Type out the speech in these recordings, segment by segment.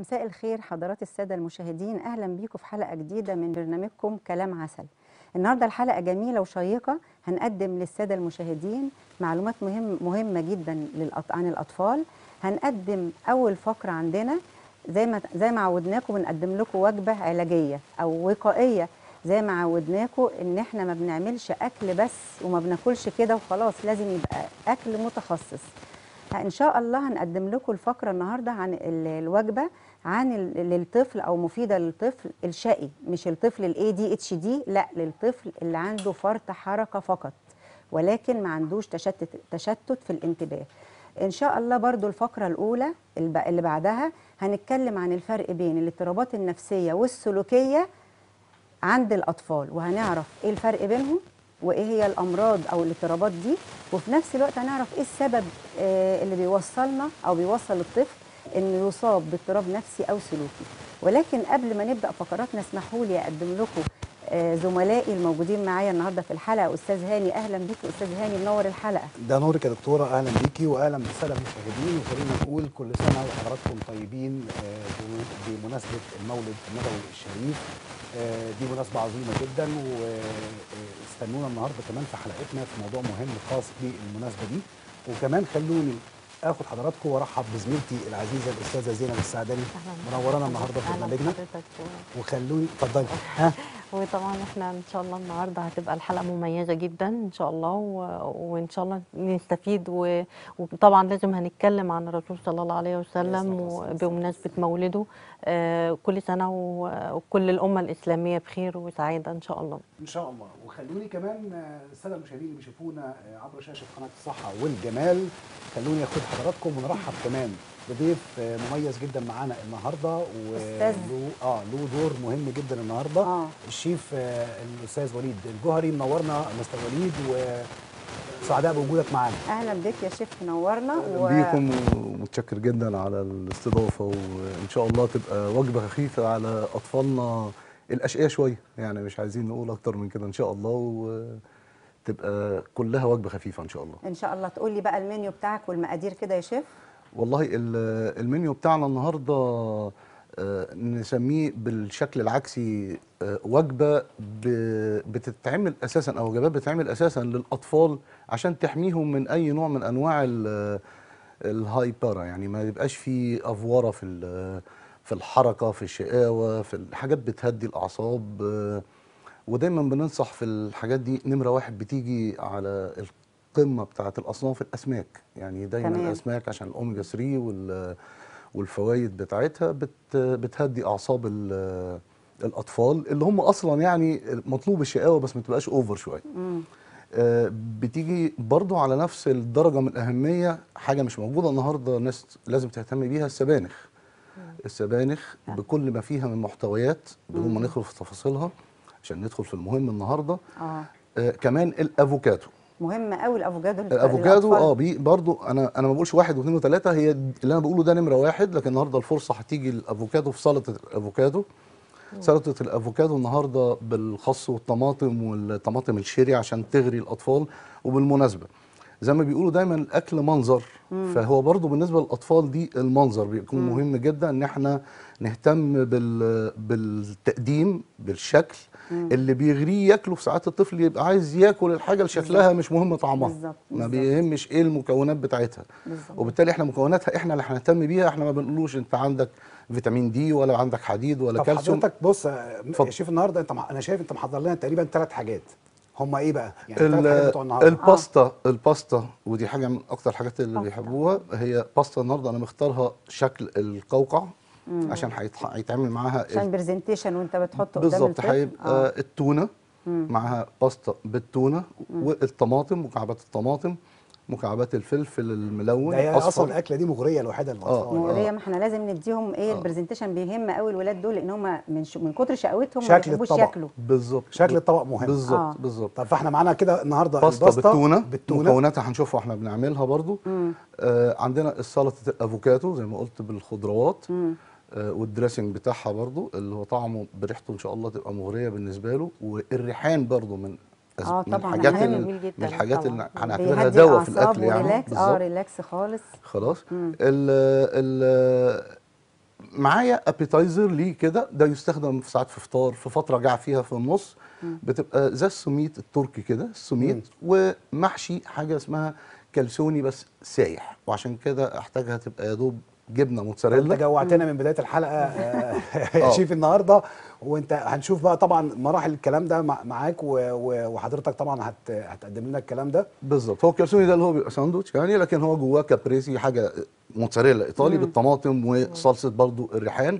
مساء الخير حضرات السادة المشاهدين أهلا بيكم في حلقة جديدة من برنامجكم كلام عسل النهاردة الحلقة جميلة وشيقة هنقدم للسادة المشاهدين معلومات مهم مهمة جدا للأط... عن الأطفال هنقدم أول فقرة عندنا زي ما زي ما عودناكم بنقدم لكم وجبة علاجية أو وقائية زي ما عودناكم إن إحنا ما بنعملش أكل بس وما بناكلش كده وخلاص لازم يبقى أكل متخصص ان شاء الله هنقدم لكم الفقره النهارده عن ال- الوجبه عن ال- للطفل او مفيده للطفل الشقي مش الطفل الاي دي اتش دي لا للطفل اللي عنده فرط حركه فقط ولكن ما عندوش تشتت تشتت في الانتباه ان شاء الله برضو الفقره الاولى الب- اللي بعدها هنتكلم عن الفرق بين الاضطرابات النفسيه والسلوكيه عند الاطفال وهنعرف ايه الفرق بينهم وايه هي الامراض او الاضطرابات دي وفي نفس الوقت هنعرف ايه السبب آه، اللي بيوصلنا او بيوصل الطفل انه يصاب باضطراب نفسي او سلوكي ولكن قبل ما نبدا فقراتنا اسمحوا لي اقدم لكم آه، زملائي الموجودين معايا النهارده في الحلقه استاذ هاني اهلا بيك استاذ هاني منور الحلقه ده نورك يا دكتوره اهلا بيكي واهلا بالساده المشاهدين وخلينا نقول كل سنه وحضراتكم طيبين آه، ب- بمناسبه المولد النبوي الشريف آه، دي مناسبه عظيمه جدا واستنونا النهارده كمان في حلقتنا في موضوع مهم خاص بالمناسبه دي وكمان خلوني اخد حضراتكم وارحب بزميلتي العزيزه الاستاذه زينب السعدني منورانا النهارده في أهلاً برنامجنا بحضرتك و- وخلوني اتفضلي ها وطبعا احنا ان شاء الله النهارده هتبقى الحلقه مميزه جدا ان شاء الله و... وان شاء الله نستفيد و... وطبعا لازم هنتكلم عن الرسول صلى الله عليه وسلم الصلاة والسلام. بمناسبه مولده آه كل سنه و... وكل الامه الاسلاميه بخير وسعاده ان شاء الله ان شاء الله وخلوني كمان آه، الساده المشاهدين اللي بيشوفونا آه، عبر شاشه قناه الصحه والجمال خلوني اخد حضراتكم ونرحب كمان بضيف آه، مميز جدا معانا النهارده أستاذ. وله اه له دور مهم جدا النهارده آه. الشيف آه، الاستاذ وليد الجوهري منورنا مستر وليد وسعداء بوجودك معانا اهلا بك يا شيف منورنا بيكم ومتشكر جدا على الاستضافه وان شاء الله تبقى وجبه خفيفه على اطفالنا الاشقياء شويه يعني مش عايزين نقول اكتر من كده ان شاء الله وتبقى كلها وجبه خفيفه ان شاء الله ان شاء الله تقول لي بقى المنيو بتاعك والمقادير كده يا شيف والله ال- المنيو بتاعنا النهارده آه، نسميه بالشكل العكسي آه، وجبه ب- بتتعمل اساسا او وجبات بتتعمل اساسا للاطفال عشان تحميهم من اي نوع من انواع ال- الهايبره يعني ما يبقاش في افوره في ال- في الحركه في الشقاوه في الحاجات بتهدي الاعصاب آه، ودايما بننصح في الحاجات دي نمره واحد بتيجي على القمه بتاعه الاصناف الاسماك يعني دايما تمام. الاسماك عشان الاوميجا 3 وال والفوائد بتاعتها بت بتهدي اعصاب ال- الاطفال اللي هم اصلا يعني مطلوب الشقاوه بس ما تبقاش اوفر شويه آه، بتيجي برضو على نفس الدرجه من الاهميه حاجه مش موجوده النهارده الناس لازم تهتم بيها السبانخ السبانخ بكل ما فيها من محتويات بدون ما ندخل في تفاصيلها عشان ندخل في المهم النهارده اه آه كمان الافوكادو مهم قوي الافوكادو للط- الافوكادو للأطفال. اه بي برضو انا انا ما بقولش واحد واثنين وثلاثه هي اللي انا بقوله ده نمره واحد لكن النهارده الفرصه هتيجي الافوكادو في سلطه الافوكادو سلطه الافوكادو النهارده بالخس والطماطم والطماطم الشيري عشان تغري الاطفال وبالمناسبه زي ما بيقولوا دايما الاكل منظر فهو برضو بالنسبه للاطفال دي المنظر بيكون مهم جدا ان احنا نهتم بال بالتقديم بالشكل اللي بيغريه ياكله في ساعات الطفل يبقى عايز ياكل الحاجه اللي شكلها مش مهم طعمها بالظبط، ما بالظبط. بيهمش ايه المكونات بتاعتها بالظبط. وبالتالي احنا مكوناتها احنا اللي هنهتم بيها احنا ما بنقولوش انت عندك فيتامين دي ولا عندك حديد ولا طب كالسيوم حضرتك بص آه، اتفضل. يا شيف النهارده انت مح- انا شايف انت محضر لنا تقريبا ثلاث حاجات هم ايه بقى؟ يعني الثلاث حاجات بتوع ال- النهارده الباستا الباستا ودي حاجه من اكتر الحاجات اللي بيحبوها هي باستا النهارده انا مختارها شكل القوقع عشان هيتح- هيتعمل معاها عشان برزنتيشن وانت بتحطه قدام بالظبط الطفل. هيبقى آه. آه. التونه معاها باستا بالتونه والطماطم مكعبات الطماطم مكعبات الفلفل الملون ده هي الأصفر. اصلا الاكله دي مغريه لوحدها للاطفال مغريه ما احنا لازم نديهم ايه البرزنتيشن بيهم قوي الولاد دول لان هم من ش... من كتر شقاوتهم ما شكل بيحبوش الطبق. ياكلوا بالظبط شكل الطبق مهم بالظبط آه. بالظبط طب فاحنا معانا كده النهارده باستا الباستا بالتونه بالتونه مكوناتها هنشوفها واحنا بنعملها برضو آه عندنا السلطه الافوكادو زي ما قلت بالخضروات آه والدريسنج بتاعها برضو اللي هو طعمه بريحته ان شاء الله تبقى مغريه بالنسبه له والريحان برضو من أز- آه من طبعاً، الحاجات مهم. ال- جميل جداً من الحاجات طبعاً. اللي هنعتبرها بيهدي دواء في الأعصاب الاكل يعني وريلاكس اه بالظبط. ريلاكس خالص خلاص ال ال معايا ابيتايزر ليه كده ده يستخدم في ساعات في فطار في فتره جاع فيها في النص بتبقى زي السميت التركي كده السميت ومحشي حاجه اسمها كلسوني بس سايح وعشان كده احتاجها تبقى يا دوب جبنه انت موتزاريلا جوعتنا من بدايه الحلقه آه، يا آه. شيف النهارده وانت هنشوف بقى طبعا مراحل الكلام ده مع- معاك و- و- وحضرتك طبعا هت هتقدم لنا الكلام ده بالظبط هو الكلسوني ده اللي هو بيبقى ساندوتش يعني لكن هو جواه كابريسي حاجه موتزاريلا ايطالي بالطماطم وصلصه برضو الريحان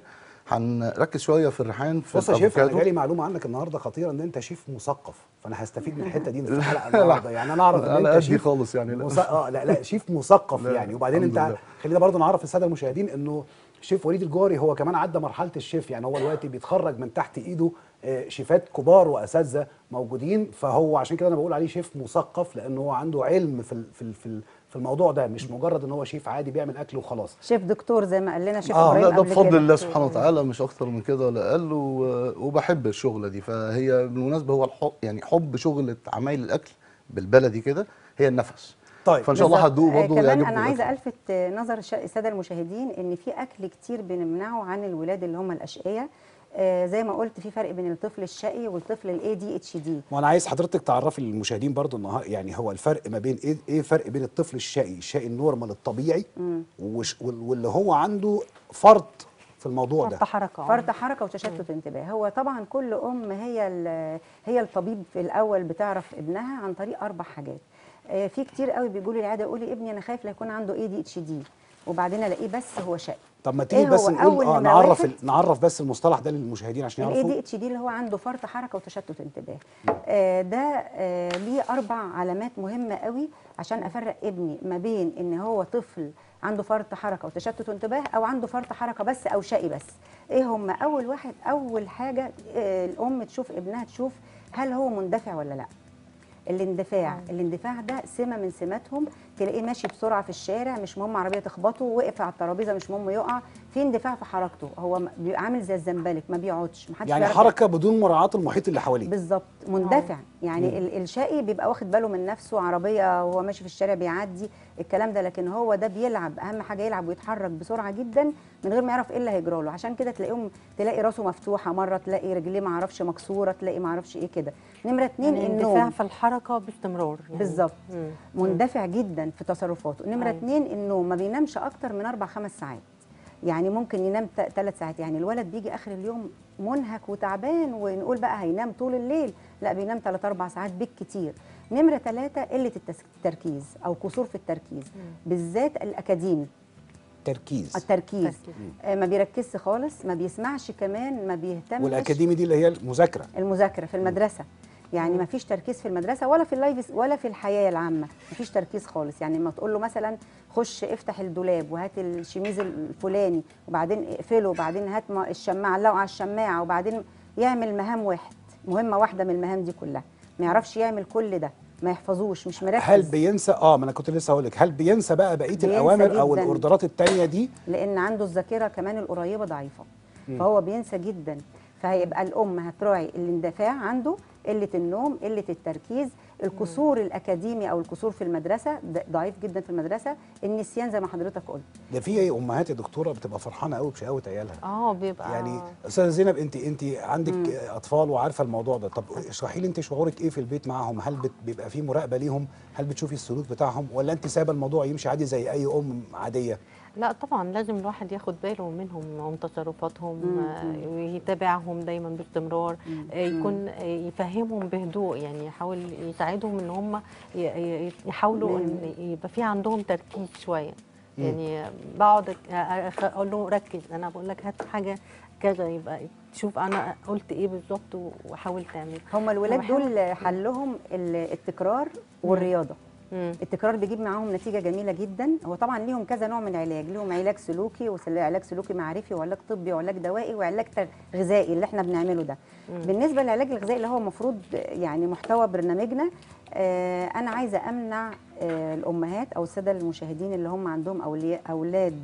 هنركز شويه في الريحان في بص يا شيف انا الأفوكادو. جالي معلومه عنك النهارده خطيره ان انت شيف مثقف فانا هستفيد من الحته دي في الحلقه النهارده يعني انا اعرف ان على انت قدي شيف خالص يعني لا. مص... اه لا لا شيف مثقف لا، يعني وبعدين الحمد انت لله. خلينا برضو نعرف الساده المشاهدين انه شيف وليد الجوهري هو كمان عدى مرحله الشيف يعني هو دلوقتي بيتخرج من تحت ايده آه، شيفات كبار واساتذه موجودين فهو عشان كده انا بقول عليه شيف مثقف لانه هو عنده علم في ال- في ال- في ال- في الموضوع ده مش مجرد ان هو شيف عادي بيعمل اكل وخلاص شيف دكتور زي ما قال لنا شيف آه، ابراهيم لا ده قبل بفضل كده. الله سبحانه وتعالى مش اكتر من كده ولا اقل و- وبحب الشغله دي فهي بالمناسبه هو الحب يعني حب شغله عمايل الاكل بالبلدي كده هي النفس طيب فان شاء الله بالظبط. هتدوق آه، برضه كمان ويعجبكم انا عايزه الأكل. الفت آه، نظر الش- الساده المشاهدين ان في اكل كتير بنمنعه عن الولاد اللي هم الاشقياء آه، زي ما قلت في فرق بين الطفل الشقي والطفل الاي دي اتش دي وانا عايز حضرتك تعرفي للمشاهدين برضو النهار يعني هو الفرق ما بين ايه ايه الفرق بين الطفل الشقي الشقي النورمال الطبيعي وش وال- واللي هو عنده فرط في الموضوع ده فرط حركه آه. فرط حركه وتشتت انتباه هو طبعا كل ام هي ال- هي الطبيب في الاول بتعرف ابنها عن طريق اربع حاجات آه، في كتير قوي بيقولوا لي العاده يقول لي ابني انا خايف لا يكون عنده اي دي اتش دي وبعدين الاقيه بس هو شقي طب ما تيجي إيه بس هو؟ نقول أول اه نمرة نعرف واحد ال- نعرف بس المصطلح ده للمشاهدين عشان الاي دي يعرفوا اتش دي اللي هو عنده فرط حركه وتشتت انتباه آه ده آه ليه اربع علامات مهمه قوي عشان افرق ابني ما بين ان هو طفل عنده فرط حركه وتشتت انتباه او عنده فرط حركه بس او شقي بس ايه هم اول واحد اول حاجه آه الام تشوف ابنها تشوف هل هو مندفع ولا لا الاندفاع الاندفاع ده سمه من سماتهم تلاقيه ماشي بسرعه في الشارع مش مهم عربيه تخبطه وقف على الترابيزه مش مهم يقع في اندفاع في حركته هو م- بيبقى عامل زي الزنبلك ما بيقعدش محدش يعني بيعرف حركه بدون مراعاه المحيط اللي حواليه بالظبط مندفع يعني ال- الشقي بيبقى واخد باله من نفسه عربيه وهو ماشي في الشارع بيعدي الكلام ده لكن هو ده بيلعب اهم حاجه يلعب ويتحرك بسرعه جدا من غير ما يعرف ايه اللي هيجرى له عشان كده تلاقيهم تلاقي راسه مفتوحه مره تلاقي رجليه ما اعرفش مكسوره تلاقي ما اعرفش ايه كده نمره اتنين يعني النوم اندفاع في الحركه باستمرار يعني. بالظبط مم. مندفع جدا في تصرفاته نمره أيوة. اتنين النوم ما بينامش اكتر من اربع خمس ساعات يعني ممكن ينام ثلاث ساعات يعني الولد بيجي اخر اليوم منهك وتعبان ونقول بقى هينام طول الليل لا بينام ثلاث اربع ساعات بالكتير نمره ثلاثة قله التس- التركيز او قصور في التركيز بالذات الاكاديمي تركيز التركيز تركيز. آه ما بيركزش خالص ما بيسمعش كمان ما بيهتمش والاكاديمي دي اللي هي المذاكره المذاكره في المدرسه يعني ما فيش تركيز في المدرسه ولا في اللايف ولا في الحياه العامه ما فيش تركيز خالص يعني لما تقول له مثلا خش افتح الدولاب وهات الشميز الفلاني وبعدين اقفله وبعدين هات ما- الشماعه علقه على الشماعه وبعدين يعمل مهام واحد مهمه واحده من المهام دي كلها ما يعرفش يعمل كل ده ما يحفظوش مش مركز هل بينسى اه ما انا كنت لسه هقول لك هل بينسى بقى بقيه بينسى الاوامر او جداً. الاوردرات التانية دي لان عنده الذاكره كمان القريبه ضعيفه فهو بينسى جدا فهيبقى الام هتراعي الاندفاع عنده قله النوم قله التركيز القصور الاكاديمي او القصور في المدرسه ده ضعيف جدا في المدرسه النسيان زي ما حضرتك قلت ده في امهات يا دكتوره بتبقى فرحانه قوي بشقاوه عيالها اه بيبقى يعني استاذه زينب انت انت عندك اطفال وعارفه الموضوع ده طب اشرحي لي انت شعورك ايه في البيت معاهم هل بت- بيبقى في مراقبه ليهم هل بتشوفي السلوك بتاعهم ولا انت سايبه الموضوع يمشي عادي زي اي ام عاديه لا طبعا لازم الواحد ياخد باله منهم ومن تصرفاتهم آه، ويتابعهم دايما باستمرار آه، يكون آه، يفهمهم بهدوء يعني يحاول يساعدهم ان هم ي- ي- يحاولوا ان يبقى في عندهم تركيز شويه يعني بقعد أك- أخ- اقول له ركز انا بقول لك هات حاجه كذا يبقى تشوف انا قلت ايه بالظبط وحاول تعمل هم الولاد بحاول- دول حلهم ال- التكرار والرياضه مم. التكرار بيجيب معاهم نتيجه جميله جدا هو طبعا ليهم كذا نوع من العلاج ليهم علاج سلوكي وعلاج سلوكي معرفي وعلاج طبي وعلاج دوائي وعلاج تغ- غذائي اللي احنا بنعمله ده بالنسبه للعلاج الغذائي اللي هو المفروض يعني محتوى برنامجنا آه انا عايزه امنع آه الامهات او الساده المشاهدين اللي هم عندهم أولياء اولاد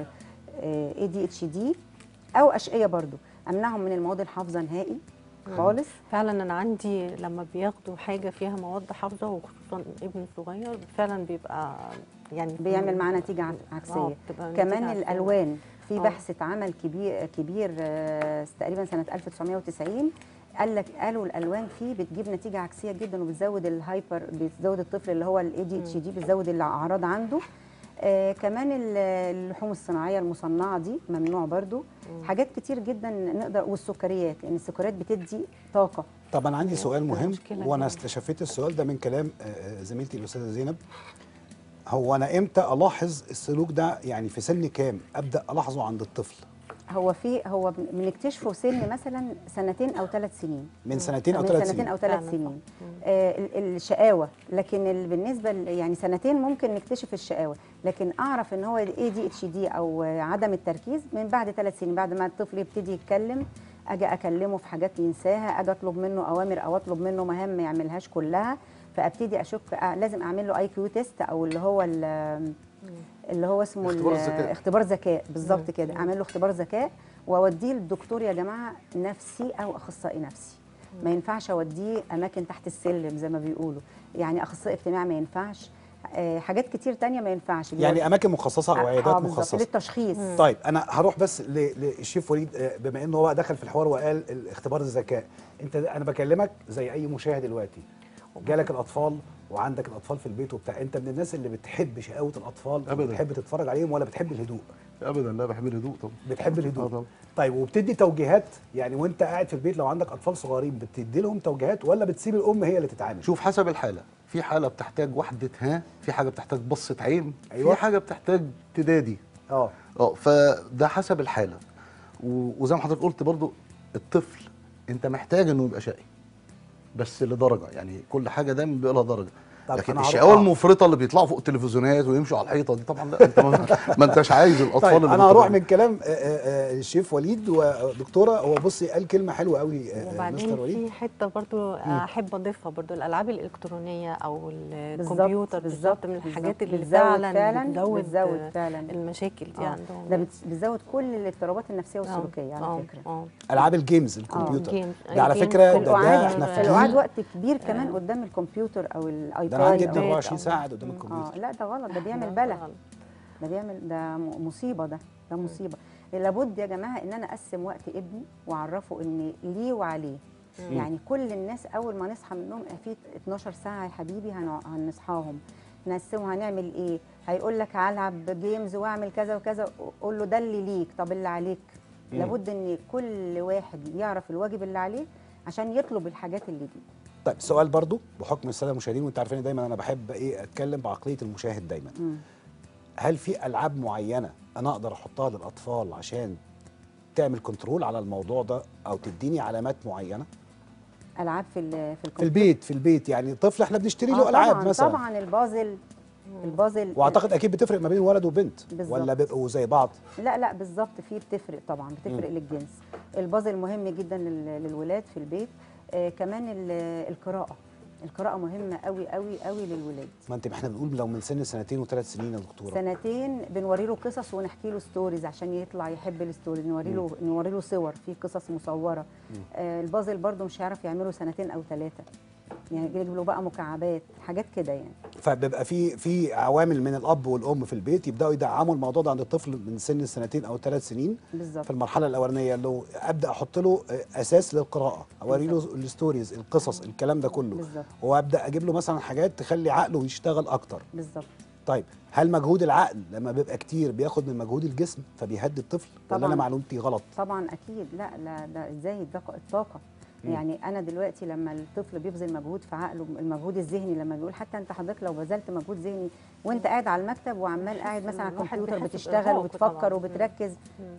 اي دي اتش دي او اشقيه برضو امنعهم من المواد الحافظه نهائي خالص فعلا انا عندي لما بياخدوا حاجه فيها مواد حافظه وخصوصا ابني الصغير فعلا بيبقى يعني بيعمل معاه نتيجه عك- عكسيه آه، بتبقى نتيجة كمان عكسية. الالوان في آه. بحث اتعمل كبير كبير آه، تقريبا سنه 1990 قال لك قالوا الالوان فيه بتجيب نتيجه عكسيه جدا وبتزود الهايبر بتزود الطفل اللي هو الاي دي اتش دي بتزود الاعراض عنده آه كمان ال- اللحوم الصناعيه المصنعه دي ممنوع برضو حاجات كتير جدا نقدر والسكريات لان السكريات بتدي طاقه طب انا عندي سؤال مهم مشكلة وانا كده. استشفيت السؤال ده من كلام آه، آه، زميلتي الاستاذه زينب هو انا امتى الاحظ السلوك ده يعني في سن كام ابدا الاحظه عند الطفل هو في هو بن- بنكتشفه سن مثلا سنتين او ثلاث سنين من سنتين او من ثلاث سنتين سنين او ثلاث فعلاً سنين آه ال- الشقاوه لكن ال- بالنسبه ل- يعني سنتين ممكن نكتشف الشقاوه لكن اعرف ان هو اي دي اتش دي او آه، عدم التركيز من بعد ثلاث سنين بعد ما الطفل يبتدي يتكلم اجي اكلمه في حاجات ينساها اجي اطلب منه اوامر او اطلب منه مهام ما يعملهاش كلها فابتدي اشك آه، لازم اعمل له اي كيو تيست او اللي هو ال- اللي هو اسمه ال- اختبار الذكاء. اختبار ذكاء بالظبط كده اعمل له اختبار ذكاء واوديه للدكتور يا جماعه نفسي او اخصائي نفسي ما ينفعش اوديه اماكن تحت السلم زي ما بيقولوا يعني اخصائي اجتماعي ما ينفعش آه، حاجات كتير تانية ما ينفعش يعني اماكن مخصصه او آه، عيادات بالظبط، مخصصه للتشخيص طيب انا هروح بس ل- للشيف وليد آه، بما انه هو دخل في الحوار وقال الاختبار الذكاء انت انا بكلمك زي اي مشاهد دلوقتي جالك الاطفال وعندك الاطفال في البيت وبتاع انت من الناس اللي بتحب شقاوه الاطفال أبداً. بتحب تتفرج عليهم ولا بتحب الهدوء ابدا لا بحب الهدوء طبعا بتحب آه الهدوء طبعا. طيب وبتدي توجيهات يعني وانت قاعد في البيت لو عندك اطفال صغيرين بتدي لهم توجيهات ولا بتسيب الام هي اللي تتعامل شوف حسب الحاله في حاله بتحتاج وحده ها في حاجه بتحتاج بصه عين أيوة. في حاجه بتحتاج تدادي اه اه فده حسب الحاله و- وزي ما حضرتك قلت برضو الطفل انت محتاج انه يبقى شقي بس لدرجه يعني كل حاجه دايما بيبقى لها درجه طب لكن أنا هروح- الشقاوه آه. المفرطه اللي بيطلعوا فوق التلفزيونات ويمشوا على الحيطه دي طبعا لا انت ما, ما انتش عايز الاطفال طيب اللي انا هروح بتبقى- من كلام آه، آه، آه، الشيف وليد ودكتوره هو بصي قال كلمه حلوه قوي آه، آه، مستر وبعدين وليد في حته برضو احب اضيفها برضو الالعاب الالكترونيه او بالظبط، الكمبيوتر بالظبط، بالظبط من الحاجات بالظبط. اللي بتزود فعلا فعلا بتزود, بتزود فعلا المشاكل دي آه. عندهم ده بت- بتزود كل الاضطرابات النفسيه آه، والسلوكيه على آه، فكره اه العاب الجيمز الكمبيوتر الجيمز، ده على الجيمز فكره ده, كل ده القعاد احنا في القعاد جيل وقت كبير كمان قدام الكمبيوتر او الايباد ده انا عندي أو- ابني أو- 24 ساعه قاعد قدام اه الكمبيوتر لا ده غلط ده بيعمل لا، بلا غلط. ده بيعمل ده م- مصيبه ده ده مصيبه لابد يا جماعه ان انا اقسم وقت ابني واعرفه ان ليه وعليه يعني كل الناس اول ما نصحى من النوم في 12 ساعه يا حبيبي هنع- هنصحاهم نقسمه هنعمل ايه هيقول لك هلعب جيمز واعمل كذا وكذا قول له ده اللي ليك طب اللي عليك مم. لابد ان كل واحد يعرف الواجب اللي عليه عشان يطلب الحاجات اللي دي طيب سؤال برضو بحكم الساده المشاهدين وانت عارفين دايما انا بحب ايه اتكلم بعقليه المشاهد دايما مم. هل في العاب معينه انا اقدر احطها للاطفال عشان تعمل كنترول على الموضوع ده او تديني علامات معينه العاب في ال- في في الكمبيوتر البيت في البيت يعني طفل احنا بنشتري له آه العاب طبعا مثلا طبعا البازل البازل واعتقد اكيد بتفرق ما بين ولد وبنت بالظبط. ولا بيبقوا زي بعض لا لا بالظبط في بتفرق طبعا بتفرق للجنس البازل مهم جدا لل- للولاد في البيت آه كمان ال- القراءه القراءه مهمه قوي قوي قوي للولاد ما انت احنا بنقول لو من سن سنتين وثلاث سنين يا دكتوره سنتين بنوري له قصص ونحكي له ستوريز عشان يطلع يحب الستوريز نوري له نوري له صور في قصص مصوره آه البازل برده مش هيعرف يعمله سنتين او ثلاثه يعني يجيب له بقى مكعبات حاجات كده يعني فبيبقى في في عوامل من الاب والام في البيت يبداوا يدعموا الموضوع ده عند الطفل من سن السنتين او ثلاث سنين بالظبط في المرحله الاولانيه اللي هو ابدا احط له آه، اساس للقراءه اوري له الستوريز القصص الكلام ده كله بالظبط. وابدا اجيب له مثلا حاجات تخلي عقله يشتغل اكتر بالظبط طيب هل مجهود العقل لما بيبقى كتير بياخد من مجهود الجسم فبيهدي الطفل ولا طبعاً. انا معلومتي غلط طبعا اكيد لا لا ده ازاي الطاقه الطاقه يعني انا دلوقتي لما الطفل بيبذل مجهود في عقله المجهود الذهني لما بيقول حتى انت حضرتك لو بذلت مجهود ذهني وانت قاعد على المكتب وعمال قاعد مثلا على الواحد الكمبيوتر بيحس بتشتغل بإرهاق وبتفكر طبعاً. وبتركز مم.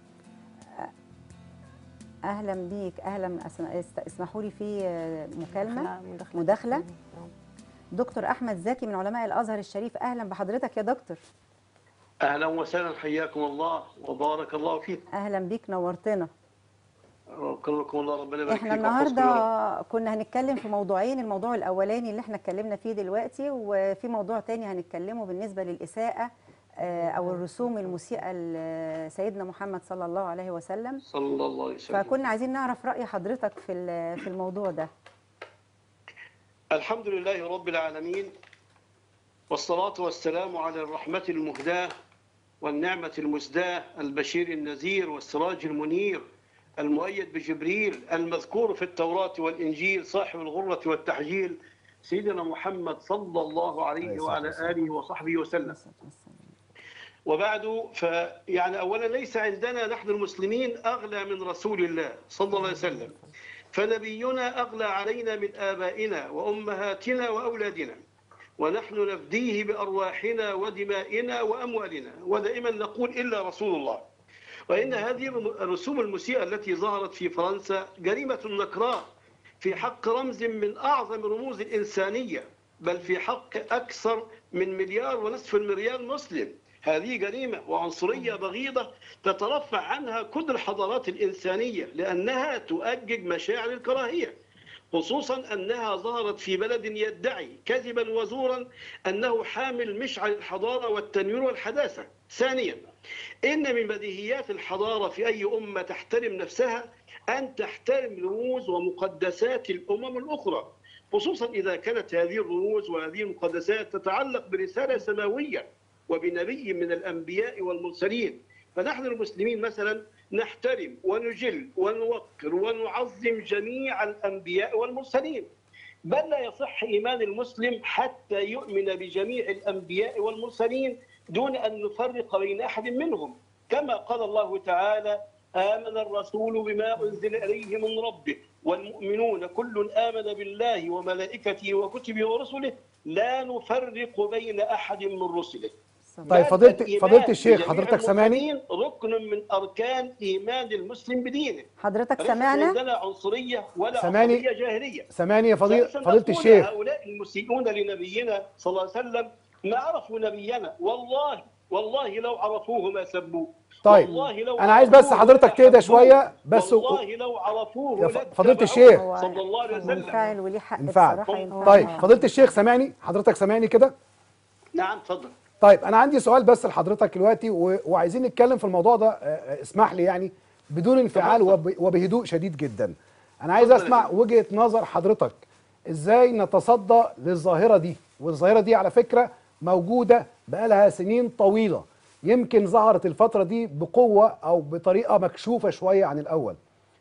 اهلا بيك اهلا أسم- است- اسمحوا لي في آه، مكالمه لا، مداخلة مداخلة؟ آه. دكتور احمد زكي من علماء الازهر الشريف اهلا بحضرتك يا دكتور اهلا وسهلا حياكم الله وبارك الله فيكم اهلا بيك نورتنا كرمكم الله ربنا يبارك احنا فيكم ويحفظكم يا رب. النهارده كنا هنتكلم في موضوعين الموضوع الاولاني اللي احنا اتكلمنا فيه دلوقتي وفي موضوع تاني هنتكلمه بالنسبه للاساءه آه، او الرسوم المسيئه لسيدنا محمد صلى الله عليه وسلم صلى الله عليه وسلم فكنا عايزين نعرف راي حضرتك في ال- في الموضوع ده الحمد لله رب العالمين والصلاة والسلام على الرحمة المهداة والنعمة المسداة البشير النذير والسراج المنير المؤيد بجبريل المذكور في التوراة والإنجيل صاحب الغرة والتحجيل سيدنا محمد صلى الله عليه عليه وعلى الصلاة آله وصحبه وسلم وبعد فيعني اولا ليس عندنا نحن المسلمين اغلى من رسول الله صلى الله عليه وسلم فنبينا اغلى علينا من ابائنا وامهاتنا واولادنا ونحن نفديه بارواحنا ودمائنا واموالنا ودائما نقول الا رسول الله وان هذه الرسوم المسيئه التي ظهرت في فرنسا جريمه نكراء في حق رمز من اعظم رموز الانسانيه بل في حق اكثر من مليار ونصف المليار مسلم هذه جريمه وعنصريه بغيضه تترفع عنها كل الحضارات الانسانيه لانها تؤجج مشاعر الكراهيه خصوصا انها ظهرت في بلد يدعي كذبا وزورا انه حامل مشعل الحضاره والتنوير والحداثه. ثانيا ان من بديهيات الحضاره في اي امه تحترم نفسها ان تحترم رموز ومقدسات الامم الاخرى خصوصا اذا كانت هذه الرموز وهذه المقدسات تتعلق برساله سماويه وبنبي من الانبياء والمرسلين فنحن المسلمين مثلا نحترم ونجل ونوقر ونعظم جميع الانبياء والمرسلين بل لا يصح ايمان المسلم حتى يؤمن بجميع الانبياء والمرسلين دون ان نفرق بين احد منهم كما قال الله تعالى امن الرسول بما انزل اليه من ربه والمؤمنون كل امن بالله وملائكته وكتبه ورسله لا نفرق بين احد من رسله طيب بل فضيلة الإيمان فضيلة الشيخ بجميع حضرتك سامعني المرسلين ركن من اركان ايمان المسلم بدينه حضرتك ليس سمعنا عندنا عنصريه ولا سامعني؟ عصبيه جاهليه سامعني يا فضيلة ثالثاً فضيلة نقول الشيخ هؤلاء المسيئون لنبينا صلى الله عليه وسلم ما عرفوا نبينا والله والله لو عرفوه ما سبوه طيب، والله لو أنا عايز بس عرفوه حضرتك تهدى لأحبوه. شوية، بس- والله لو عرفوه يا ف- لاتبعوه فضيلة الشيخ. هو صلى الله عليه وسلم منفعل وليه حق انفعل. بصراحه ينفعل. طيب آه. فضيلة الشيخ سامعني حضرتك سامعني كده نعم تفضل طيب انا عندي سؤال بس لحضرتك دلوقتي و... وعايزين نتكلم في الموضوع ده آه، آه، اسمح لي يعني بدون انفعال وب... وبهدوء شديد جدا انا عايز اتفضل يا اسمع فندم. وجهة نظر حضرتك ازاي نتصدى للظاهرة دي والظاهرة دي على فكرة موجودة بقالها سنين طويلة يمكن ظهرت الفترة دي بقوة او بطريقة مكشوفة شوية عن الاول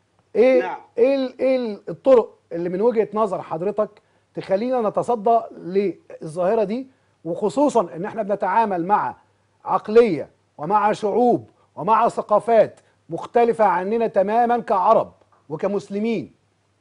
ايه نعم. ايه ال- ايه ال- الطرق اللي من وجهة نظر حضرتك تخلينا نتصدى للظاهرة دي وخصوصا ان احنا بنتعامل مع عقلية ومع شعوب ومع ثقافات مختلفة عننا تماما كعرب وكمسلمين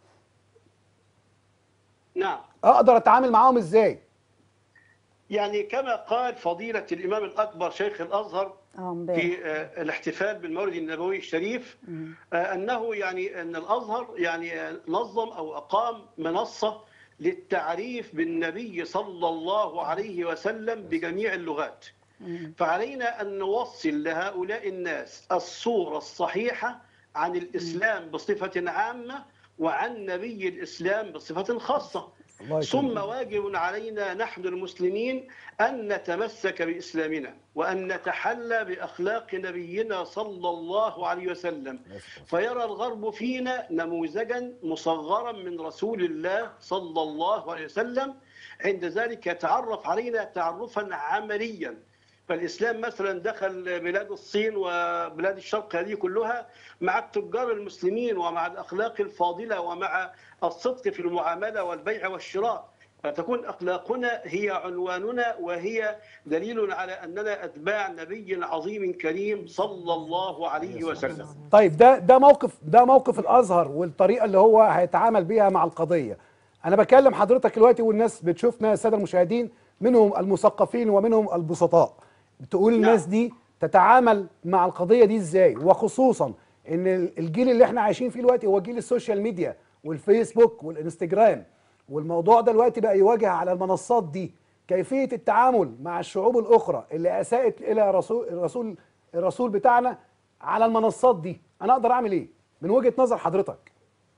نعم اقدر اتعامل معاهم ازاي يعني كما قال فضيلة الإمام الأكبر شيخ الأزهر اه امبارح في آه، الاحتفال بالمولد النبوي الشريف آه، انه يعني ان الازهر يعني آه، نظم او اقام منصه للتعريف بالنبي صلى الله عليه وسلم بجميع اللغات. فعلينا ان نوصل لهؤلاء الناس الصوره الصحيحه عن الاسلام بصفه عامه وعن نبي الاسلام بصفه خاصه. الله ثم يكرمك. واجب علينا نحن المسلمين أن نتمسك بإسلامنا وأن نتحلى بأخلاق نبينا صلى الله عليه وسلم فيرى الغرب فينا نموذجا مصغرا من رسول الله صلى الله عليه وسلم عند ذلك يتعرف علينا تعرفا عمليا فالإسلام مثلا دخل بلاد الصين وبلاد الشرق هذه كلها مع التجار المسلمين ومع الأخلاق الفاضلة ومع الصدق في المعاملة والبيع والشراء فتكون أخلاقنا هي عنواننا وهي دليل على أننا أتباع نبي عظيم كريم صلى الله عليه وسلم طيب ده ده موقف ده موقف الازهر والطريقه اللي هو هيتعامل بيها مع القضيه انا بكلم حضرتك دلوقتي والناس بتشوفنا الساده المشاهدين منهم المثقفين ومنهم البسطاء تقول نعم. الناس دي تتعامل مع القضيه دي ازاي وخصوصا ان الجيل اللي احنا عايشين فيه دلوقتي هو جيل السوشيال ميديا والفيسبوك والانستجرام والموضوع ده دلوقتي بقى يواجه على المنصات دي كيفيه التعامل مع الشعوب الاخرى اللي اساءت الى رسول الرسول الرسول بتاعنا على المنصات دي انا اقدر اعمل ايه من وجهه نظر حضرتك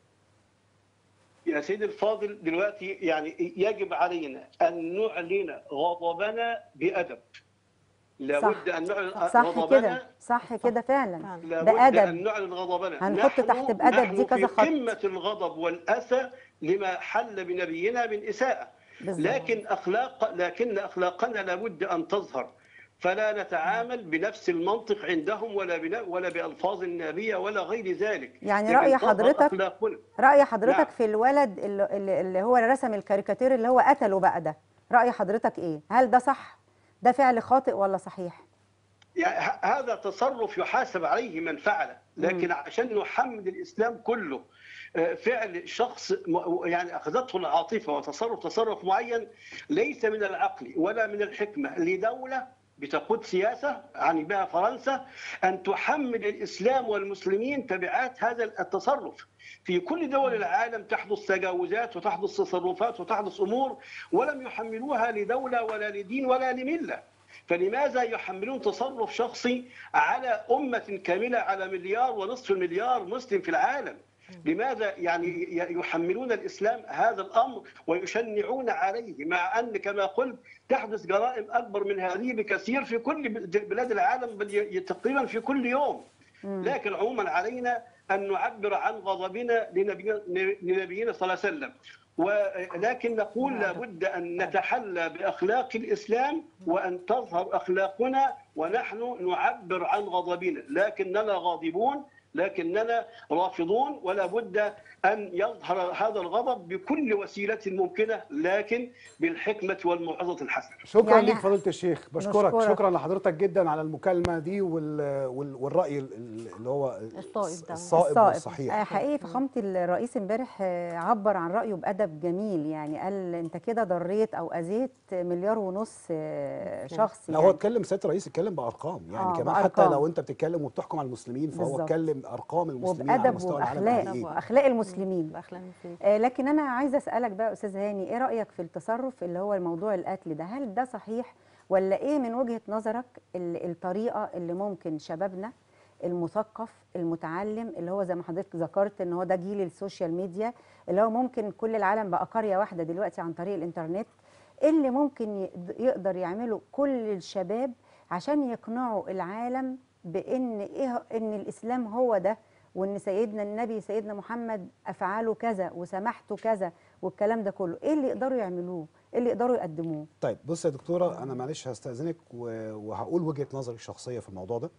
يا سيدي الفاضل دلوقتي يعني يجب علينا أن نعلن غضبنا بأدب لابد أن نعلن صح غضبنا كده صح كده فعلا فعلا. لابد أن بأدب نعلن غضبنا هنحط نحن- تحت بأدب نحن دي كذا في خط. قمة الغضب والأسى لما حل بنبينا من إساءة بالظبط. لكن أخلاق لكن أخلاقنا لابد أن تظهر فلا نتعامل بنفس المنطق عندهم ولا بنا ولا بألفاظ النابية ولا غير ذلك يعني لكن رأي تظهر حضرتك أخلاقنا. رأي حضرتك نعم. في الولد اللي, اللي اللي هو رسم الكاريكاتير اللي هو قتله بقى ده رأي حضرتك ايه هل ده صح ده فعل خاطئ ولا صحيح يعني ه- هذا تصرف يحاسب عليه من فعله لكن عشان نحمد الاسلام كله آه، فعل شخص م- يعني اخذته العاطفه وتصرف تصرف معين ليس من العقل ولا من الحكمه لدوله بتقود سياسه يعني بها فرنسا ان تحمل الاسلام والمسلمين تبعات هذا التصرف. في كل دول العالم تحدث تجاوزات وتحدث تصرفات وتحدث امور ولم يحملوها لدوله ولا لدين ولا لمله. فلماذا يحملون تصرف شخصي على أمة كاملة على مليار ونصف المليار مسلم في العالم لماذا يعني ي- يحملون الإسلام هذا الأمر ويشنعون عليه مع أن كما قلت تحدث جرائم أكبر من هذه بكثير في كل بلاد العالم بل ي- تقريبا في كل يوم لكن عموما علينا أن نعبر عن غضبنا لنبينا لنبينا صلى الله عليه وسلم ولكن نقول لابد أن نتحلى بأخلاق الإسلام وأن تظهر أخلاقنا ونحن نعبر عن غضبنا لكننا غاضبون لكننا رافضون ولا بد أن يظهر هذا الغضب بكل وسيلة ممكنة لكن بالحكمة والموعظة الحسنة شكرا يعني ليك فضيله الشيخ بشكرك نشكرك. شكرا لحضرتك جدا على المكالمه دي وال... وال... والراي ال- اللي هو الصائب ده. الصائب الصائب. والصحيح آه، حقيقي فخامة الرئيس امبارح آه، عبر عن رأيه بأدب جميل يعني قال انت كده ضريت او اذيت مليار ونص آه، شخص لا هو يعني. اتكلم سياده الرئيس اتكلم بارقام يعني آه، كمان حتى بأرقام. لو انت بتتكلم وبتحكم على المسلمين فهو بالظبط. اتكلم ارقام المسلمين على وبأدب مستوى العالم وبأخلاق قد ايه وأخلاق المسلمين باخلاق المسلمين آه، لكن انا عايزه اسالك بقى يا استاذ هاني ايه رايك في التصرف اللي هو موضوع القتل ده هل ده صحيح ولا ايه من وجهه نظرك ال- الطريقه اللي ممكن شبابنا المثقف المتعلم اللي هو زي ما حضرتك ذكرت ان هو ده جيل السوشيال ميديا اللي هو ممكن كل العالم بقى قريه واحده دلوقتي عن طريق الانترنت ايه اللي ممكن يقد- يقدر يعمله كل الشباب عشان يقنعوا العالم بان ايه ان الاسلام هو ده وان سيدنا النبي سيدنا محمد افعاله كذا وسماحته كذا والكلام ده كله ايه اللي يقدروا يعملوه ايه اللي يقدروا يقدموه طيب بص يا دكتوره انا معلش هستاذنك و- وهقول وجهه نظري الشخصيه في الموضوع ده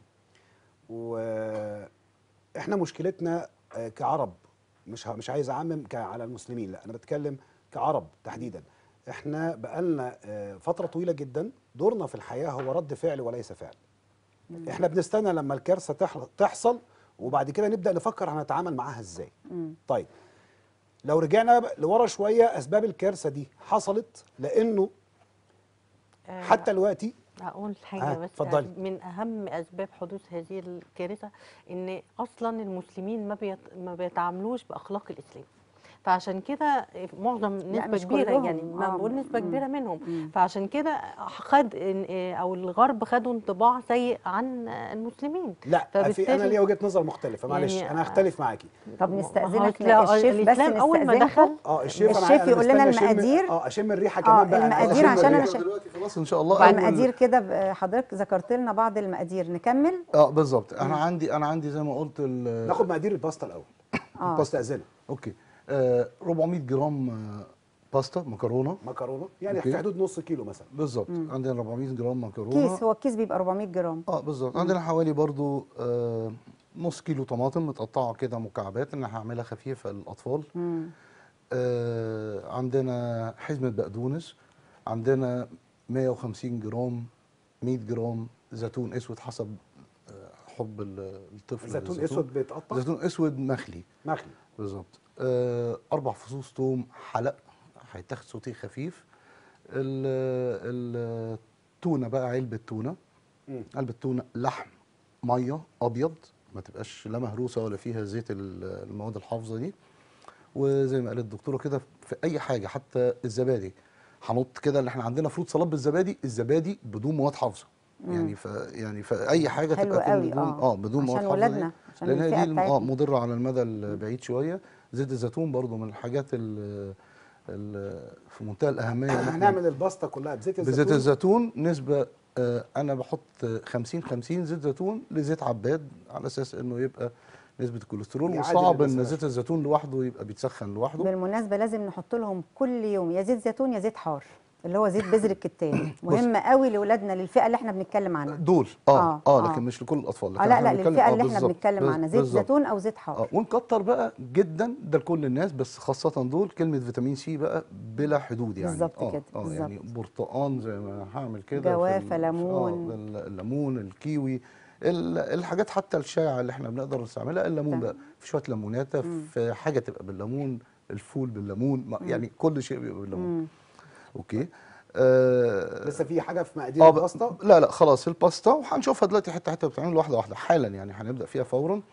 واحنا مشكلتنا آه، كعرب مش ه- مش عايز اعمم ك- على المسلمين لا انا بتكلم كعرب تحديدا احنا بقالنا آه، فتره طويله جدا دورنا في الحياه هو رد فعل وليس فعل احنا بنستنى لما الكارثه تح- تحصل وبعد كده نبدا نفكر هنتعامل معاها ازاي مم. طيب لو رجعنا بقى لورا شويه اسباب الكارثه دي حصلت لانه آه، حتى دلوقتي اقول آه، حاجه بس اتفضلي. من اهم اسباب حدوث هذه الكارثه ان اصلا المسلمين ما بيت ما بيتعاملوش باخلاق الاسلام فعشان كده معظم نسبه مش كبيره كلهم. يعني ما آه، بقول نسبه مم. كبيره منهم مم. فعشان كده خد إن- او الغرب خدوا انطباع سيء عن المسلمين لا في انا فبالتالي- ليا وجهه نظر مختلفه معلش يعني- انا هختلف معاكي طب ما هو نستاذنك لا، الشيف بس الإسلام أول ما نستأذنكم. دخل اه الشيف أنا- الشيف أنا يقول لنا مستني أشم- المقادير. اه اشم الريحه آه، كمان بقى أنا عايز المقادير أشم عشان أنا الريحة. شا- دلوقتي خلاص ان شاء الله بعد أول- المقادير كده ب- حضرتك ذكرت لنا بعض المقادير نكمل اه بالظبط انا عندي انا عندي زي ما قلت ال- ناخد مقادير الباستا الاول اه باستا ازاله اوكي آه 400 جرام آه باستا مكرونه مكرونه يعني أوكي. في حدود نص كيلو مثلا بالظبط عندنا 400 جرام مكرونه كيس هو الكيس بيبقى 400 جرام اه بالظبط عندنا حوالي برضو آه نص كيلو طماطم متقطعه كده مكعبات انا هعملها خفيفه للاطفال مم. آه عندنا حزمه بقدونس عندنا 150 جرام 100 جرام زيتون اسود حسب آه، حب ال- الطفل زيتون للزيتون. اسود بيتقطع زيتون اسود مخلي مخلي بالظبط آه، اربع فصوص توم حلق هيتاخد سوتيه خفيف ال- التونه بقى علبه تونه مم. علبه تونه لحم ميه ابيض ما تبقاش لا مهروسه ولا فيها زيت ال- المواد الحافظه دي وزي ما قالت الدكتوره كده في اي حاجه حتى الزبادي هنط كده اللي احنا عندنا فروت سلطه بالزبادي الزبادي بدون مواد حافظه يعني ف يعني فاي حاجه حلو تبقى قوي، بدون اه. اه بدون مواد عشان حافظه دي. ولادنا، عشان لان هي الفئة دي الم- اه بتاعتنا. مضره على المدى البعيد شويه زيت الزيتون برضو من الحاجات ال ال في منتهى الاهميه إن احنا إحنا هنعمل الباستا كلها بزيت الزيتون بزيت الزيتون نسبه آه، انا بحط 50 50 زيت زيتون لزيت عباد على اساس انه يبقى نسبه الكوليسترول يعادل وصعب ان المسافة. زيت الزيتون لوحده يبقى بيتسخن لوحده بالمناسبه لازم نحط لهم كل يوم يا زيت زيتون يا زيت حار اللي هو زيت بذر الكتان مهم قوي لاولادنا للفئه اللي احنا بنتكلم عنها دول اه آه، اه, آه. لكن مش لكل الاطفال اه لكن لا إحنا لا بنتكلم- للفئه آه، اللي احنا بالظبط، بنتكلم بز- عنها زيت بالظبط. زيتون او زيت اه حار ونكتر بقى جدا ده لكل الناس بس خاصة دول كلمة فيتامين سي بقى بلا حدود يعني بالظبط آه كده، اه بالظبط. يعني برتقان زي ما هعمل كده في جوافة، ال- ليمون. اه ال- الليمون الكيوي ال- الحاجات حتى الشائعة اللي احنا بنقدر نستعملها الليمون تمام. بقى في شوية ليموناتة في حاجة تبقى بالليمون الفول بالليمون ما- يعني كل شيء بيبقى بالليمون اوكي آه لسه في حاجه في مقادير اه الباستا ب- لا لا خلاص الباستا وهنشوفها دلوقتي حته حته بتتعمل واحده واحده حالا يعني هنبدا فيها فورا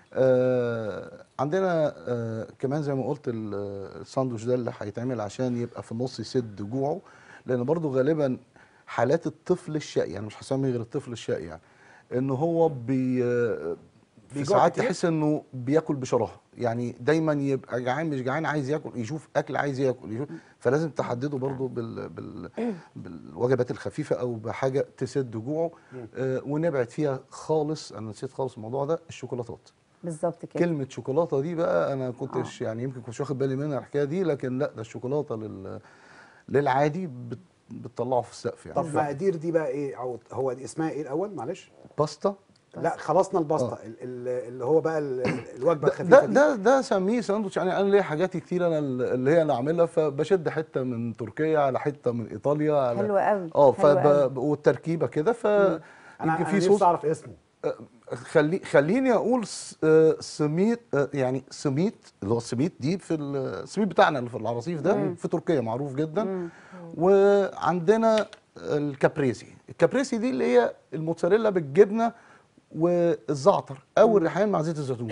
آه عندنا آه كمان زي ما قلت ال- الساندوتش ده اللي هيتعمل عشان يبقى في النص يسد جوعه لان برضو غالبا حالات الطفل الشقي يعني مش هسمي غير الطفل الشقي يعني ان هو بي آه، في بيجوع ساعات كتير؟ تحس انه بياكل بشراهه يعني دايما يبقى جعان مش جعان عايز ياكل يشوف اكل عايز ياكل يشوف فلازم تحدده برضو بال بال بالوجبات الخفيفه او بحاجه تسد جوعه آه ونبعد فيها خالص انا نسيت خالص الموضوع ده الشوكولاتات بالظبط كده كلمه شوكولاته دي بقى انا كنتش يعني يمكن كنتش واخد بالي منها الحكايه دي لكن لا ده الشوكولاته لل للعادي بت بتطلعه في السقف يعني طب مقادير دي بقى ايه او هو دي اسمها ايه الاول معلش باستا لا خلصنا الباستا ال- ال- اللي هو بقى ال- الوجبه ده الخفيفه ده دي ده, ده سميه ساندوتش يعني انا ليا حاجات كتير انا اللي هي انا اعملها فبشد حته من تركيا على حته من ايطاليا على حلو قوي، اه حلو قوي. فب... والتركيبه كده ف انا يمكن انا في نفسي صوص اعرف اسمه آه، خلي خليني اقول س- آه، سميت آه، يعني سميت اللي هو السميت دي في ال- السميت بتاعنا اللي في العراصيف ده في تركيا معروف جدا وعندنا الكابريسي الكابريسي دي اللي هي الموتزاريلا بالجبنه والزعتر او الريحان مع زيت الزيتون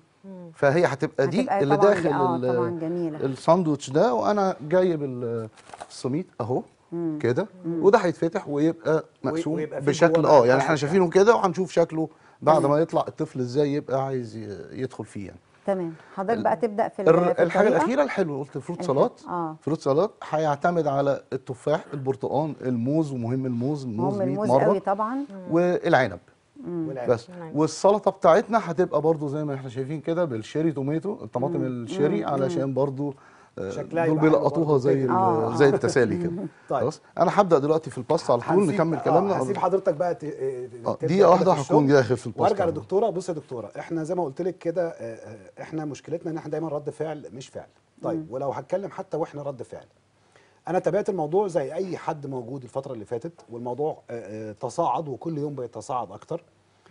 فهي هتبقى دي هتبقى اللي طبعاً- داخل آه، ال- طبعاً جميلة. الساندوتش ده وانا جايب ال- السميت اهو كده وده هيتفتح ويبقى مقسوم ويبقى فيه بشكل جوه بقى اه يعني الحشو احنا شايفينه كده وهنشوف شكله بعد ما يطلع الطفل ازاي يبقى عايز ي- يدخل فيه يعني تمام حضرتك بقى تبدا في ال- الر- في الحاجه الطريقة؟ الاخيره الحلو قلت فروت الح- سلطات آه. فروت سلطات هيعتمد على التفاح البرتقال الموز ومهم الموز الموز مهم 100 الموز مره قوي طبعا والعنب والعنب. بس والسلطه بتاعتنا هتبقى برضو زي ما احنا شايفين كده بالشيري توميتو الطماطم الشيري علشان برضو آه، شكلها دول يبقى حلو بيلقطوها برضو زي كده. آه. ال- زي التسالي كده طيب. خلاص انا هبدا دلوقتي في الباستا على طول هنسيب- نكمل آه، كلامنا هسيب حضرتك بقى ت- آه، آه، تبدأ دقيقة كده واحدة في هكون الشغل. داخل في الباستا وارجع على للدكتوره بص يا دكتوره احنا زي ما قلت لك كده آه، آه، احنا مشكلتنا ان احنا دايما رد فعل مش فعل طيب ولو هتكلم حتى واحنا رد فعل انا تابعت الموضوع زي اي حد موجود الفتره اللي فاتت والموضوع آه، آه، تصاعد وكل يوم بيتصاعد اكتر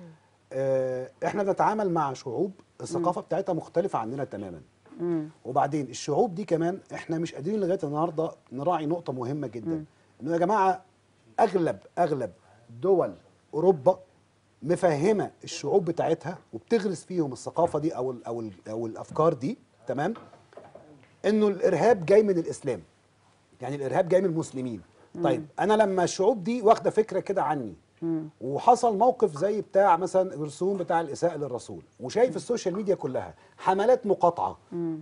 آه، احنا بنتعامل مع شعوب الثقافه بتاعتها مختلفه عننا تماما وبعدين الشعوب دي كمان احنا مش قادرين لغايه النهارده نراعي نقطه مهمه جدا انه يا جماعه اغلب اغلب دول اوروبا مفهمه الشعوب بتاعتها وبتغرس فيهم الثقافه دي او ال او ال او الافكار دي تمام انه الارهاب جاي من الاسلام يعني الارهاب جاي من المسلمين طيب انا لما الشعوب دي واخده فكره كده عني وحصل موقف زي بتاع مثلا الرسوم بتاع الاساءه للرسول وشايف السوشيال ميديا كلها حملات مقاطعه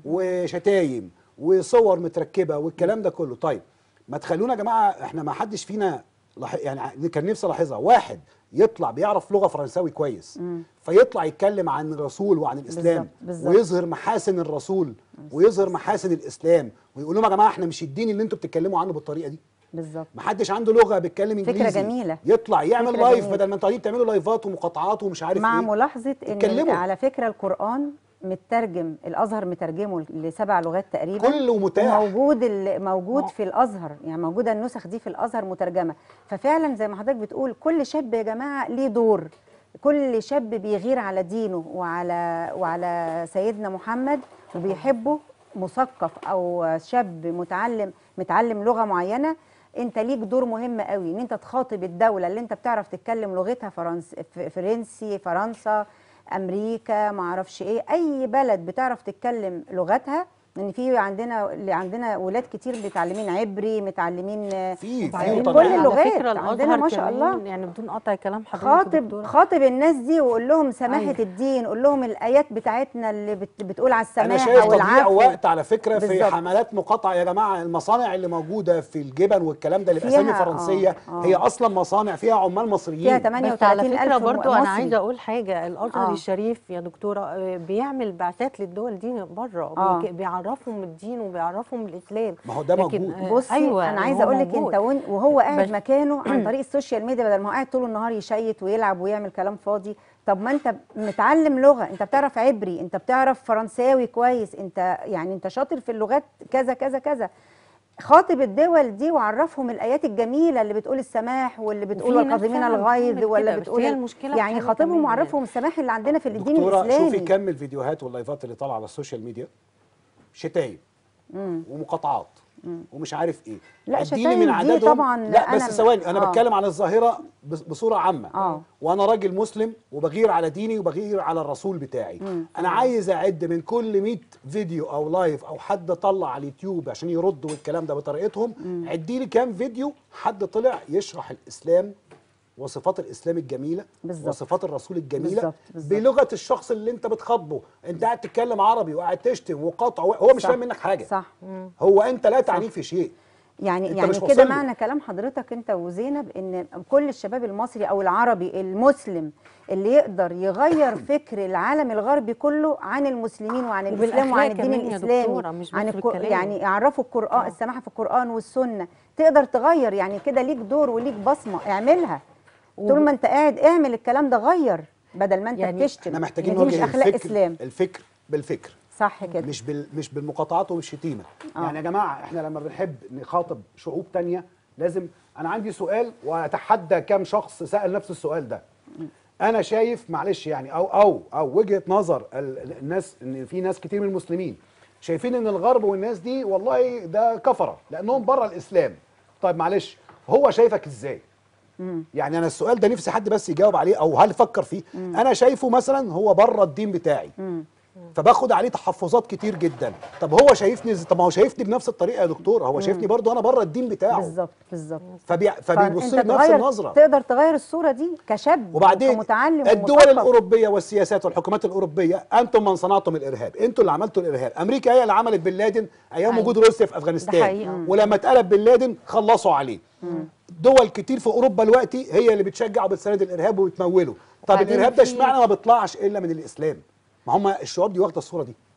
وشتايم وصور متركبه والكلام ده كله طيب ما تخلونا يا جماعه احنا ما حدش فينا لاح- يعني ع- كان نفسي الاحظها واحد يطلع بيعرف لغه فرنساوي كويس فيطلع يتكلم عن الرسول وعن الاسلام بالظبط، بالظبط. ويظهر محاسن الرسول ويظهر محاسن الاسلام ويقول لهم يا جماعه احنا مش الدين اللي انتوا بتتكلموا عنه بالطريقه دي بالظبط ما حدش عنده لغه بيتكلم فكرة انجليزي جميلة. يطلع يعمل فكرة لايف جميلة. بدل ما انتوا قاعدين بتعملوا لايفات ومقاطعات ومش عارف مع ايه ملاحظه ان اتكلموا. على فكره القران مترجم الازهر مترجمه لسبع لغات تقريبا كله متاح. وموجود ال- موجود في الازهر يعني موجوده النسخ دي في الازهر مترجمه ففعلا زي ما حضرتك بتقول كل شاب يا جماعه ليه دور كل شاب بيغير على دينه وعلى وعلى سيدنا محمد وبيحبه مثقف او شاب متعلم متعلم لغه معينه انت ليك دور مهم قوي ان انت تخاطب الدوله اللي انت بتعرف تتكلم لغتها فرنس ف- فرنسي فرنسا امريكا ما اعرفش ايه اي بلد بتعرف تتكلم لغتها لان في عندنا اللي عندنا ولاد كتير متعلمين عبري متعلمين في في وبعدين كل وطنيات. اللغات على فكرة عندنا الأزهر ما شاء كمان الله. يعني بدون قطع كلام حضرتك خاطب دكتورة. خاطب الناس دي وقول لهم سماحه أيوة. الدين قول لهم الايات بتاعتنا اللي بت بتقول على انا السماحه شايف تضييع والعفو وقت على فكره في بالظبط. حملات مقاطعه يا جماعه المصانع اللي موجوده في الجبن والكلام ده اللي باسامي فيها- فرنسيه آه، آه. هي اصلا مصانع فيها عمال مصريين فيها بس على 38 فكره ألف برضو مصري. انا عايزه اقول حاجه الازهر آه. آه. الشريف يا دكتوره آه، بيعمل بعثات للدول دي بره آه. بيك- بيعرف بيعرفهم الدين وبيعرفهم الاسلام ما هو ده لكن، موجود. آه، بصي أيوة انا عايزه هو اقول لك موجود. انت وإن- وهو قاعد بس- مكانه عن طريق السوشيال ميديا بدل ما هو قاعد طول النهار يشيت ويلعب ويعمل كلام فاضي طب ما انت متعلم لغه انت بتعرف عبري انت بتعرف فرنساوي كويس انت يعني انت شاطر في اللغات كذا كذا كذا خاطب الدول دي وعرفهم الايات الجميله اللي بتقول السماح واللي بتقول وفي ناس والكاظمين فعلاً الغيظ بتعمل ولا كده، بس بتقول هي ال- المشكلة في يعني حاجة خاطبهم كمان وعرفهم السماح اللي عندنا في الدين دكتوره الاسلامي شوفي كم الفيديوهات واللايفات اللي طالعه على السوشيال ميديا شتايم ومقاطعات ومش عارف ايه لا، اديني شتايم من دي عددهم طبعاً لا بس أنا- ثواني انا آه. بتكلم عن الظاهره بص- بصوره عامه آه. وانا راجل مسلم وبغير على ديني وبغير على الرسول بتاعي انا عايز اعد من كل 100 فيديو او لايف او حد طلع على اليوتيوب عشان يردوا الكلام ده بطريقتهم عدي لي كام فيديو حد طلع يشرح الاسلام وصفات الاسلام الجميله بالظبط. وصفات الرسول الجميله بالظبط، بالظبط. بلغه الشخص اللي انت بتخاطبه انت قاعد تتكلم عربي وقاعد تشتم وقاطع هو مش صح، فاهم منك حاجه صح هو انت لا تعنيه في شيء يعني أنت يعني مش كده واصل له. معنى كلام حضرتك انت وزينب ان كل الشباب المصري او العربي المسلم اللي يقدر يغير فكر العالم الغربي كله عن المسلمين وعن الاسلام وعن وبالأخلاق الدين كمان يا الاسلامي دكتورة، مش عن بس الكو بالكلام. يعني يعرفوا القران السماحه في القران والسنه تقدر تغير يعني كده ليك دور وليك بصمه اعملها طول ما انت قاعد اعمل الكلام ده غير بدل ما انت يعني بتشتم احنا محتاجين إن دي مش نواجه اخلاق الفكر اسلام الفكر بالفكر صح كده مش بال مش بالمقاطعات والشتيمه آه. يعني يا جماعه احنا لما بنحب نخاطب شعوب تانية لازم انا عندي سؤال واتحدى كام شخص سال نفس السؤال ده انا شايف معلش يعني او او او وجهه نظر ال- الناس ان في ناس كتير من المسلمين شايفين ان الغرب والناس دي والله ده كفره لانهم بره الاسلام طيب معلش هو شايفك ازاي يعني انا السؤال ده نفسي حد بس يجاوب عليه او هل فكر فيه انا شايفه مثلا هو بره الدين بتاعي فباخد عليه تحفظات كتير جدا طب هو شايفني إز- طب ما هو شايفني بنفس الطريقه يا دكتور هو شايفني برضو انا بره الدين بتاعه بالظبط بالظبط فبي... فبيبص فأنت لي بنفس تغير- النظره تقدر تغير الصوره دي كشاب وبعدين وكمتعلم الدول ومثقف. الاوروبيه والسياسات والحكومات الاوروبيه انتم من صنعتم الارهاب انتوا اللي عملتوا الارهاب امريكا هي اللي عملت بن لادن ايام أيوة. وجود روسيا في افغانستان حقيقة. ولما اتقلب بن لادن خلصوا عليه دول كتير في اوروبا دلوقتي هي اللي بتشجع وبتساند الارهاب وبتموله طب وبعدين الارهاب ده في- اشمعنى ما بيطلعش الا من الاسلام ما هم الشعوب دي واخده الصوره دي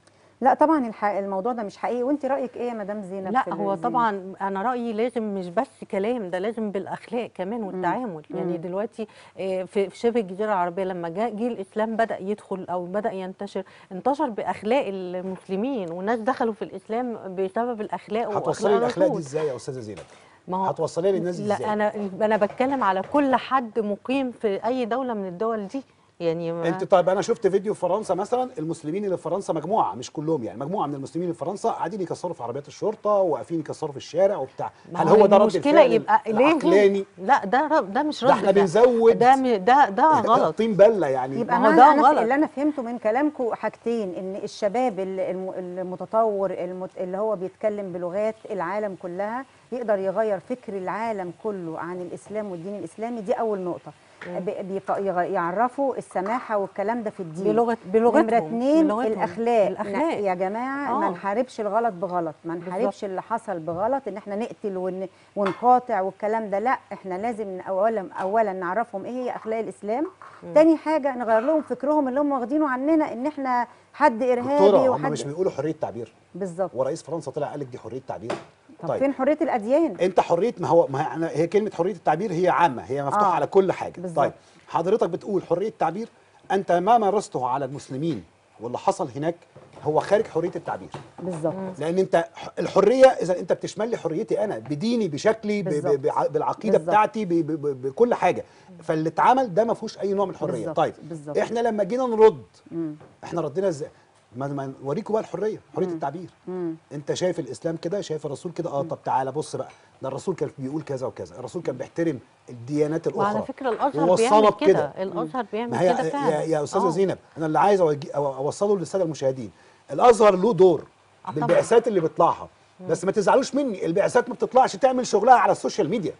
لا طبعا الح... الموضوع ده مش حقيقي وانت رايك ايه يا مدام زينب لا في هو الزينة؟ طبعا انا رايي لازم مش بس كلام ده لازم بالاخلاق كمان والتعامل يعني دلوقتي آه، في في شبه الجزيره العربيه لما جاء جه الاسلام بدا يدخل او بدا ينتشر انتشر باخلاق المسلمين والناس دخلوا في الاسلام بسبب الاخلاق هتوصلي واخلاق الاخلاق دي الرسول ازاي يا استاذه زينب ما هو هتوصليها للناس دي لا ازاي انا انا بتكلم على كل حد مقيم في اي دوله من الدول دي يعني ما- انت طيب انا شفت فيديو في فرنسا مثلا المسلمين اللي في فرنسا مجموعه مش كلهم يعني مجموعه من المسلمين اللي في فرنسا قاعدين يكسروا في عربيات الشرطه وواقفين يكسروا في الشارع وبتاع ما هل هو ده رد المشكله الفعل يبقى ليه العقلاني لا ده رد ده مش رد ده احنا فعل. بنزود ده م- ده ده غلط طين بله يعني يبقى ما هو معنى ده أنا غلط. اللي انا فهمته من كلامكم حاجتين ان الشباب ال- الم- المتطور المت... اللي هو بيتكلم بلغات العالم كلها يقدر يغير فكر العالم كله عن الاسلام والدين الاسلامي دي اول نقطه ب- بيف- يغ- يعرفوا السماحه والكلام ده في الدين بلغة بلغتهم نمرة اتنين بلغتهم. الاخلاق الاخلاق ن- يا جماعه ما آه. نحاربش الغلط بغلط ما بالظبط. نحاربش اللي حصل بغلط ان احنا نقتل ون... ونقاطع والكلام ده لا احنا لازم ن- اولا اولا نعرفهم ايه هي اخلاق الاسلام تاني حاجه نغير لهم فكرهم اللي هم واخدينه عننا ان احنا حد ارهابي دكتوره هم وحد مش بيقولوا حريه تعبير بالظبط ورئيس فرنسا طلع قال لك دي حريه تعبير طب فين حريه الاديان انت حريه ما هو ما هي, أنا- هي كلمه حريه التعبير هي عامه هي مفتوحه آه. على كل حاجه بالظبط. طيب حضرتك بتقول حريه التعبير انت ما مارسته على المسلمين واللي حصل هناك هو خارج حريه التعبير بالظبط لان انت ح- الحريه اذا انت بتشمل لي حريتي انا بديني بشكلي ب- ب- بالظبط. بع- بالعقيده بالظبط. بتاعتي ب- ب- ب- بكل حاجه فاللي اتعمل ده ما فيهوش اي نوع من الحريه بالظبط. طيب بالظبط. احنا لما جينا نرد احنا ردينا ازاي ما ما نوريكم بقى الحريه حريه التعبير انت شايف الاسلام كده شايف الرسول كده اه طب تعالى بص بقى ده الرسول كان بيقول كذا وكذا الرسول كان بيحترم الديانات الاخرى وعلى فكره الازهر ووصانا بيعمل بكده. كده الازهر بيعمل ما هي كده يا, فعلا يا استاذه آه. زينب انا اللي عايز أوجي- أو- اوصله للساده المشاهدين الازهر له دور آه طبعاً. بالبعثات اللي بيطلعها بس ما تزعلوش مني البعثات ما بتطلعش تعمل شغلها على السوشيال ميديا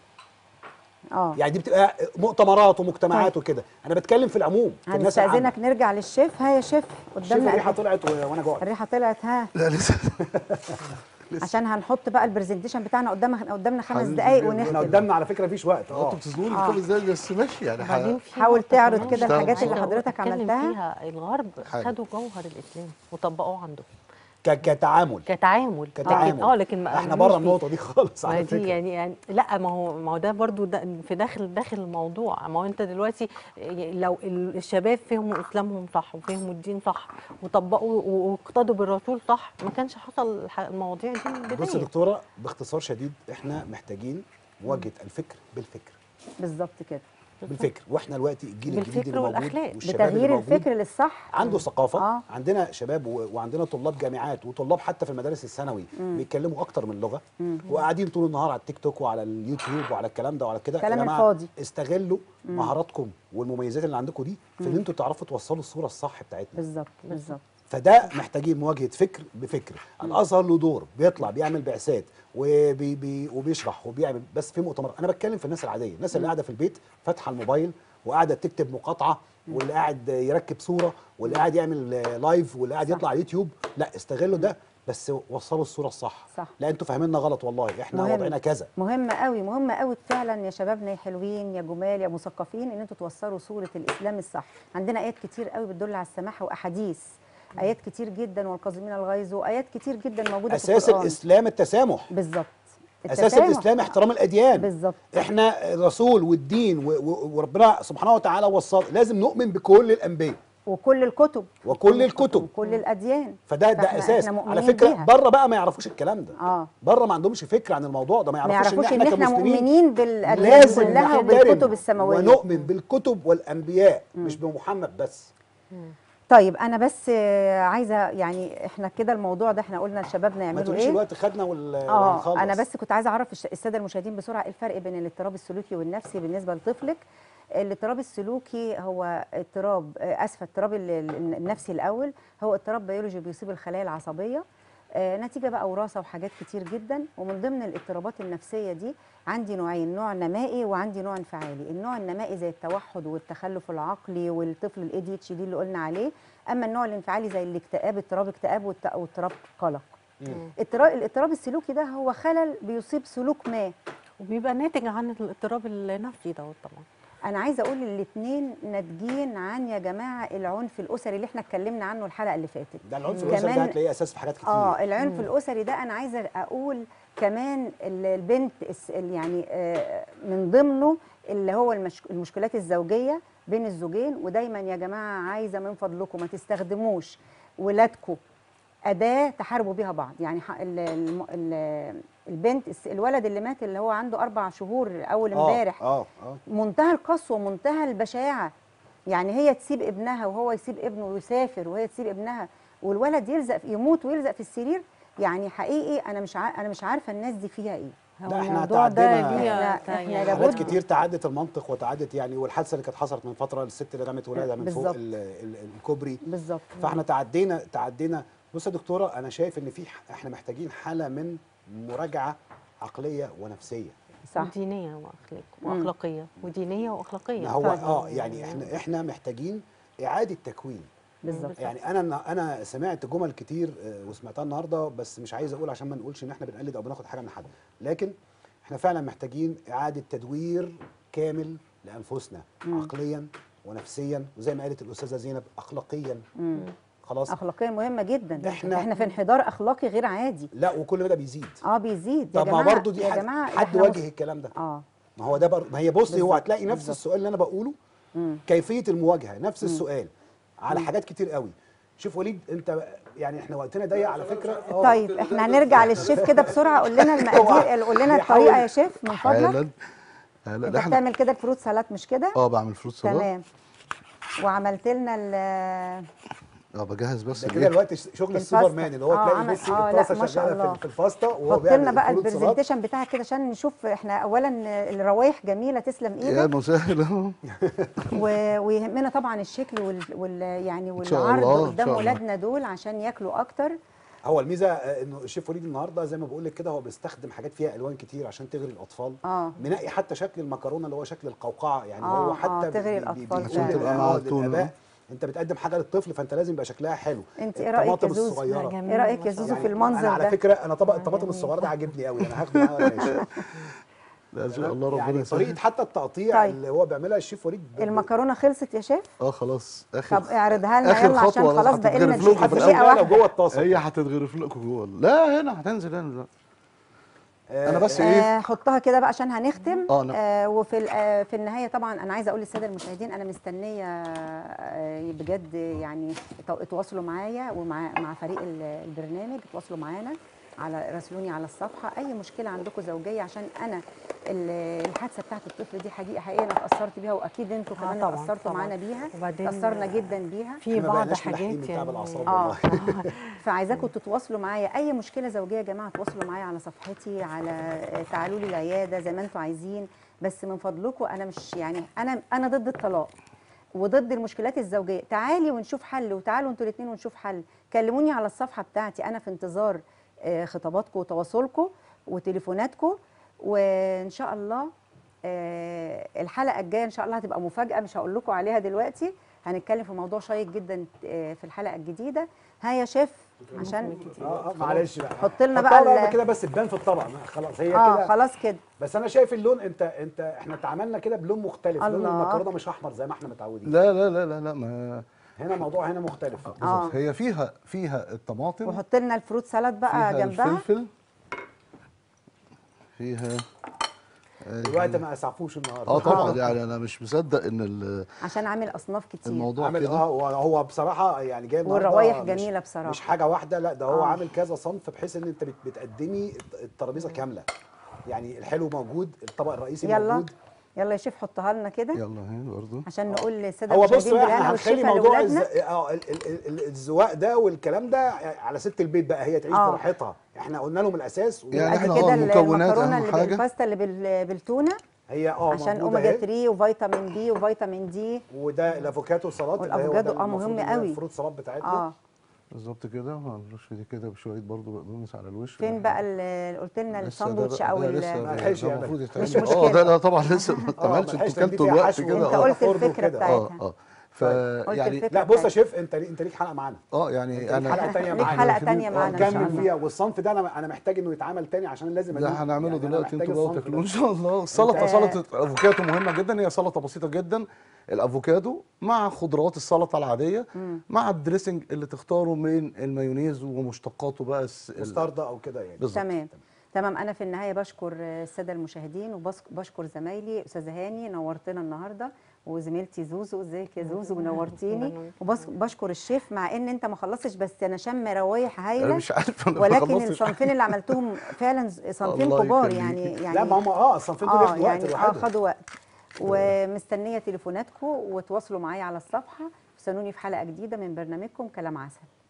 اه يعني دي بتبقى مؤتمرات ومجتمعات وكده انا بتكلم في العموم في الناس العامة. هنستاذنك نرجع للشيف ها يا شيف شوف قدامنا الريحه قد- طلعت و- وانا جوعت الريحه طلعت ها لا لسه عشان هنحط بقى البرزنتيشن بتاعنا قدامنا قدامنا خمس حبيبي دقايق جدا. احنا ونختم قدامنا على فكره مفيش وقت انتوا اه بتزنوني آه. خمس دقايق بس ماشي يعني وبعدين ح- في حاول نقطة تعرض كمان كده اشتغل. الحاجات اللي عايزة حضرتك أتكلم عملتها فيها الغرب حاجة. خدوا جوهر الاسلام وطبقوه عندهم ك- كتعامل كتعامل كتعامل لكن اه لكن ما احنا أمنوش بره بيه. النقطه دي خالص ما على دي فكره يعني, يعني لا ما هو ما هو ده برضو ده في داخل داخل الموضوع ما هو انت دلوقتي لو ال- الشباب فهموا اسلامهم صح وفهموا الدين صح وطبقوا واقتدوا بالرسول صح ما كانش حصل الح- المواضيع دي من البدايه بص يا دكتوره باختصار شديد احنا محتاجين مواجهه الفكر بالفكر بالظبط كده بالفكر واحنا دلوقتي الجيل الجديد بالفكر اللي موجود والأخلاق. والشباب اللي بتغيير موجود الفكر للصح عنده ثقافه آه. آه. عندنا شباب و... وعندنا طلاب جامعات وطلاب حتى في المدارس الثانوي بيتكلموا اكتر من لغه وقاعدين طول النهار على التيك توك وعلى اليوتيوب وعلى الكلام ده وعلى كده يا كلام جماعة الفاضي. استغلوا مهاراتكم والمميزات اللي عندكم دي في ان انتوا تعرفوا توصلوا الصوره الصح بتاعتنا بالظبط بالظبط فده محتاجين مواجهه فكر بفكر الازهر له دور بيطلع بيعمل بعثات وبي بي وبيشرح وبيعمل بس في مؤتمرات انا بتكلم في الناس العاديه الناس اللي قاعده في البيت فاتحه الموبايل وقاعده تكتب مقاطعه واللي قاعد يركب صوره واللي قاعد يعمل آه، لايف واللي قاعد صح. يطلع على اليوتيوب لا استغلوا ده بس وصلوا الصوره الصح صح. لا انتوا فاهميننا غلط والله احنا مهم. وضعنا كذا مهم قوي مهم قوي فعلا يا شبابنا يا حلوين يا جمال يا مثقفين ان انتوا توصلوا صوره الاسلام الصح عندنا ايات كتير قوي بتدل على السماحه واحاديث ايات كتير جدا والقازمين الغيظ وايات كتير جدا موجوده في اساس القران الاسلام التسامح بالظبط اساس التسامح. الاسلام احترام الاديان بالظبط احنا الرسول والدين و- و- وربنا سبحانه وتعالى وصل لازم نؤمن بكل الانبياء وكل الكتب وكل الكتب وكل الاديان فده ده فإحنا- اساس إحنا على مؤمنين فكره بيها. بره بقى ما يعرفوش الكلام ده اه بره ما عندهمش فكره عن الموضوع ده ما ما يعرفوش, يعرفوش ان احنا كمسلمين مؤمنين بالاديان لازم كلها نحترم وبالكتب السماويه ونؤمن بالكتب والانبياء مش بمحمد بس طيب انا بس آه، عايزه يعني احنا كده الموضوع ده احنا قلنا لشبابنا ما يعملوا تقوليش ايه الوقت خدنا وال... اه وهنخلص انا بس كنت عايزه اعرف الش- الساده المشاهدين بسرعه إيه الفرق بين الاضطراب السلوكي والنفسي بالنسبه لطفلك الاضطراب السلوكي هو اضطراب آه، اسف اضطراب ال- ال- النفسي الاول هو اضطراب بيولوجي بيصيب الخلايا العصبيه آه، نتيجه بقى وراثه وحاجات كتير جدا ومن ضمن الاضطرابات النفسيه دي عندي نوعين نوع نمائي وعندي نوع انفعالي النوع النمائي زي التوحد والتخلف العقلي والطفل الاي دي اتش دي اللي قلنا عليه اما النوع الانفعالي زي الاكتئاب اضطراب اكتئاب والت- واضطراب قلق اضطراب الاضطراب السلوكي ده هو خلل بيصيب سلوك ما وبيبقى ناتج عن الاضطراب النفسي دوت طبعا انا عايزه اقول الاثنين ناتجين عن يا جماعه العنف الاسري اللي احنا اتكلمنا عنه الحلقه اللي فاتت ده العنف كمان- الاسري ده هتلاقيه اساس في حاجات كتير اه العنف الاسري ده انا عايزه اقول كمان ال- البنت الس- ال- يعني آه، من ضمنه اللي هو المش- المشكلات الزوجيه بين الزوجين ودايما يا جماعه عايزه من فضلكم ما تستخدموش ولادكم اداه تحاربوا بيها بعض يعني ح- ال- الم- ال- البنت الس- الولد اللي مات اللي هو عنده اربع شهور اول آه، امبارح اه اه منتهى القسوه منتهى البشاعه يعني هي تسيب ابنها وهو يسيب ابنه ويسافر وهي تسيب ابنها والولد يلزق يموت ويلزق في السرير يعني حقيقي انا مش ع... انا مش عارفه الناس دي فيها ايه هو ده إحنا الموضوع ده تعدينا- ليه إحنا- تا- إحنا يعني لابد- حاجات كتير تعدت المنطق وتعدت يعني والحادثه اللي كانت حصلت من فتره الست اللي رمت ولادها من فوق بالظبط. ال- ال- الكوبري بالظبط فاحنا تعدينا تعدينا بص يا دكتوره انا شايف ان في ح- احنا محتاجين حاله من مراجعه عقليه ونفسيه صح ودينيه واخلاق واخلاقيه ودينيه واخلاقيه ما هو طيب. اه يعني احنا احنا محتاجين اعاده تكوين بالظبط يعني انا انا سمعت جمل كتير آه، وسمعتها النهارده بس مش عايز اقول عشان ما نقولش ان احنا بنقلد او بناخد حاجه من حد لكن احنا فعلا محتاجين اعاده تدوير كامل لانفسنا عقليا ونفسيا وزي ما قالت الاستاذه زينب اخلاقيا خلاص اخلاقيا مهمه جدا إحنا- احنا في انحدار اخلاقي غير عادي لا وكل ده بيزيد اه بيزيد يا طب ما جماعه برضه دي يا حد, جماعه حد إحنا واجه مس- الكلام ده اه ما هو ده برضه ما هي بصي هو بالظبط، هتلاقي نفس بالظبط. السؤال اللي انا بقوله مم. كيفيه المواجهه نفس السؤال على حاجات كتير قوي شوف وليد انت يعني احنا وقتنا ضيق على فكره آه. طيب احنا هنرجع للشيف كده بسرعه قول لنا المقادير قول لنا بيحاول- الطريقه يا شيف من فضلك حالا حالا انت احنا بتعمل كده الفروت سلطات مش كده اه بعمل فروت سلطه تمام وعملت لنا ال اه بجهز بس ده كده الايه الوقت ش- شغل الباستا. السوبر مان اللي هو آه، تلاقي عمل- بصي آه، لا، الطاسه ما شاء شغاله الله. في- في الباستا وهو حط بيعمل لنا بقى الفروت سلطات. البرزنتيشن بتاعك كده عشان نشوف احنا اولا الروايح جميله تسلم يا ايدك مسهل اهو و- ويهمنا طبعا الشكل وال, وال يعني شاء والعرض الله، إن قدام شاء الله. ولادنا دول عشان ياكلوا اكتر هو الميزه آه، انه الشيف وليد النهارده زي ما بقول لك كده هو بيستخدم حاجات فيها الوان كتير عشان تغري الاطفال اه منقي حتى شكل المكرونه اللي هو شكل القوقعه يعني آه، هو آه، حتى تغري بي- بي- الأطفال بيكون فعلا. للآ- تبقى مع آه، التونة. للآباء. انت بتقدم حاجه للطفل فانت لازم يبقى شكلها حلو انت ايه رايك يا الطماطم زوزو الصغيره جميل. ايه رايك يا ما شاء زوزو يعني في المنظر انا على ده فكره انا طبق الطماطم الصغيره ده عاجبني قوي انا هاخده معايا وأنا ماشي لا ان شاء الله ربنا يعني يسهل. طريقه حتى التقطيع طيب. اللي هو بيعملها الشيف وليد ب- المكرونه خلصت يا شيف اه خلاص اخر طب اعرضها لنا آخر يلا عشان خطوة خلاص بقى لنا هتتغرف لكم في دقيقه الأول. لو واحده جوه الطاسه هي هتتغرف لكم جوه لا هنا هتنزل هنا لا. آه، انا بس ايه آه حطها كده بقى عشان هنختم آه، نعم. آه وفي ال- آه في النهايه طبعا انا عايزه اقول للساده المشاهدين انا مستنيه آه بجد يعني تو- اتواصلوا معايا ومع مع فريق ال- البرنامج اتواصلوا معانا على راسلوني على الصفحه اي مشكله عندكم زوجيه عشان انا ال- الحادثه بتاعت الطفل دي حقيقه حقيقه انا اتاثرت بيها واكيد انتوا آه، كمان طبعاً، اتاثرتوا طبعاً. معانا بيها وبعدين اتاثرنا جدا بيها في إحنا ما بعض بقيناش ملاحقين حاجات من تعب يعني الأعصاب اه والله. فعايزاكم تتواصلوا معايا اي مشكله زوجيه يا جماعه تواصلوا معايا على صفحتي على تعالوا لي العياده زي ما انتم عايزين بس من فضلكم انا مش يعني انا انا ضد الطلاق وضد المشكلات الزوجيه تعالي ونشوف حل وتعالوا انتوا الاثنين ونشوف حل كلموني على الصفحه بتاعتي انا في انتظار آه، خطاباتكم وتواصلكم وتليفوناتكم وان شاء الله آه، الحلقه الجايه ان شاء الله هتبقى مفاجاه مش هقول لكم عليها دلوقتي هنتكلم في موضوع شيق جدا آه، في الحلقه الجديده ها يا شيف عشان اه آه، معلش بقى حط لنا حطها بقى ال- كده بس تبان في الطبق ما خلاص هي اه كده خلاص كده بس انا شايف اللون انت انت احنا اتعاملنا كده بلون مختلف لون الله. المكرونه مش احمر زي ما احنا متعودين لا لا لا لا لا ما هنا الموضوع هنا مختلف آه. بالظبط هي فيها فيها الطماطم وحط لنا الفروت سالاد بقى فيها جنبها الفلفل فيها الوقت ما اسعفوش النهارده اه طبعا يعني انا مش مصدق ان ال- عشان عامل اصناف كتير الموضوع عامل كده اه هو- هو بصراحه يعني جاي النهارده والروايح مش- جميلة بصراحة. مش حاجه واحده لا ده هو آه. عامل كذا صنف بحيث ان انت بت- بتقدمي الترابيزه كامله يعني الحلو موجود الطبق الرئيسي يلا موجود يلا يا شيف حطها لنا كده يلا اهي برضه عشان نقول للساده هو بص المشاهدين بقى بالهنا احنا هنخلي والشفا موضوع الز... لاولادنا اه ال- ال- ال- الزواق ده والكلام ده على ست البيت بقى هي تعيش آه. براحتها احنا قلنا لهم الاساس يعني ادي إحنا كده آه، المكونات المكرونه أهم اللي حاجة. بالباستا اللي بال- بالتونه هي اه عشان موجودة اوميجا اهي. 3 وفيتامين بي وفيتامين دي وده الافوكاتو سلطه اللي هو ده والأفوكادو، آه، المفروض مهم إن هي قوي. الفروت سلطه بتاعتنا اه بالظبط كده هنرش دي كده بشويه برضه بقدونس على الوش فين بقى ال- قلت لنا لسه الساندوتش ده- او ده ال- لسه ما ده- لحقش ده يعمل. المفروض يتعمل مش اه مشكلة. ده لا طبعا لسه ما ما اتعملش لحقش، انتوا دي كلتوا فيها الوقت حشو كده انت وانت اه قلت فرن الفكره وكده. اه بتاعتها اه ف قلت يعني الفكرة لا بص يا بتاعتها. شيف انت ليك انت ليك حلقه معانا اه يعني ليك انا حلقه ثانيه ليك معانا حلقة تانية معانا إن شاء نكمل الله. فيها والصنف ده انا انا محتاج انه يتعمل تاني عشان لازم ده أجيب- هنعمله يعني أنا دلوقتي محتاج انتوا بقى الصنف تاكلوه ان ده. شاء الله السلطه آه. سلطه الافوكادو مهمه جدا هي سلطه بسيطه جدا الافوكادو مع خضروات السلطه العاديه مع الدريسنج اللي تختاره من المايونيز ومشتقاته بقى الس- ال- مستردة او كده يعني بالظبط. تمام تمام انا في النهايه بشكر الساده المشاهدين وبشكر زمايلي استاذه هاني نورتنا النهارده وزميلتي زوزو ازيك يا زوزو منورتيني وبشكر الشيف مع ان انت ما خلصتش بس انا شم روايح انا هايله مش عارف انا ما ولكن خلصتش. الصنفين اللي عملتهم فعلا صنفين الله كبار يخليك. يعني يعني لا ما هم اه الصنفين دول اه ياخدوا وقت يعني اه لوحدهم خدوا وقت ومستنيه تليفوناتكم وتواصلوا معايا على الصفحه استنوني في حلقه جديده من برنامجكم كلام عسل